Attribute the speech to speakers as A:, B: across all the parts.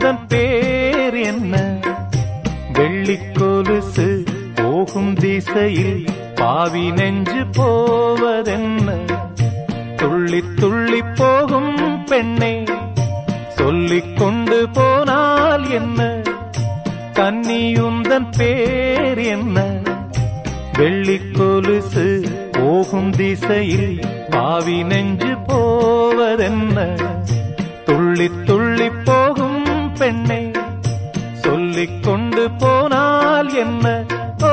A: உந்தன் பேர் என்ன வெள்ளிக் கொலுசு போகும் திசையில் பாவி நெஞ்சு போவதென்ன துள்ளி துள்ளி போகும் பெண்ணே சொல்லிக் கொண்டு போனால் என்ன கன்னியுந்தன் பேர் என்ன வெள்ளிக் கொலுசு போகும் திசையில் பாவி நெஞ்சு போவதென்ன துள்ளி துள்ளி போகும் பெண்ணை சொல்லிக் கொண்டு போனால் என்ன ஓ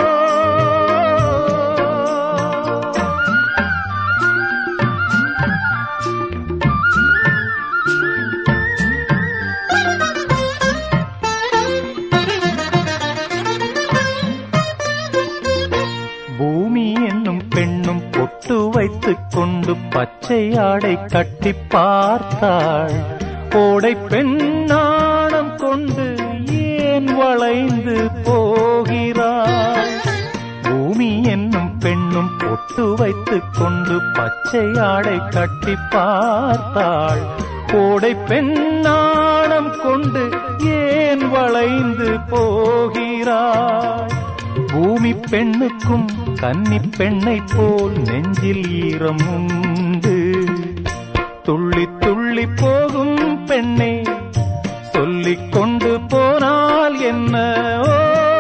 A: பூமி என்னும் பெண்ணும் பொட்டு வைத்துக் கொண்டு பச்சை ஆடை கட்டி பார்த்தாள் கோடை பெண்ணாணம் கொண்டு ஏன் வளைந்து போகிறாள் பூமி என்னும் பெண்ணும் பொட்டு வைத்துக் கொண்டு பச்சை ஆடை கட்டி பார்த்தாள் கோடை பெண்ணாணம் கொண்டு ஏன் வளைந்து போகிறாள் பூமி பெண்ணுக்கும் கன்னி பெண்ணை போல் நெஞ்சில் ஈரம் உண்டு துள்ளி துள்ளி போகும் பெண்ணே சொல்லிக் கொண்டு போனால் என்ன ஓ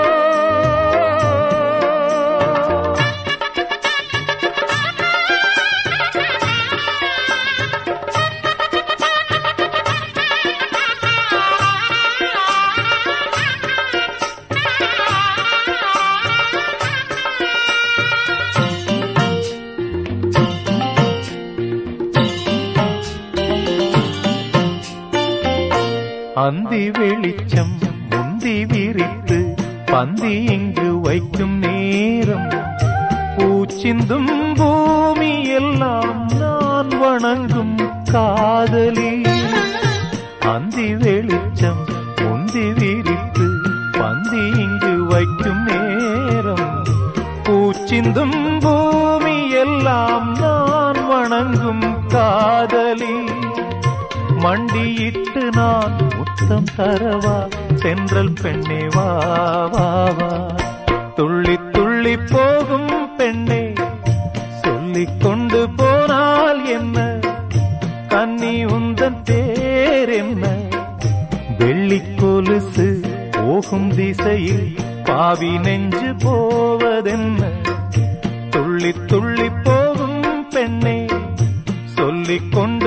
A: அந்தி வெளிச்சம் முந்தி விரித்து பந்தி இங்கு வைக்கும் நேரம் பூச்சிந்தும் பூமி எல்லாம் நான் வணங்கும் காதலி அந்தி வெளிச்சம் முந்தி விரித்து பந்தி இங்கு வைக்கும் நேரம் பூச்சிந்தும் பூமி எல்லாம் நான் வணங்கும் காதலி மண்டியிட்டு நான் முத்தம் தரவா சென்றல் பெண்ணே வா வா வா துள்ளி துள்ளி போகும் பெண்ணே சொல்லிக் கொண்டு போனால் என்ன கன்னி உந்தன் பேர் என்ன வெள்ளிக் கொலுசு போகும் திசையில் பாவி நெஞ்சு போவதென்ன துள்ளி துள்ளி போகும் பெண்ணே சொல்லிக் கொண்டு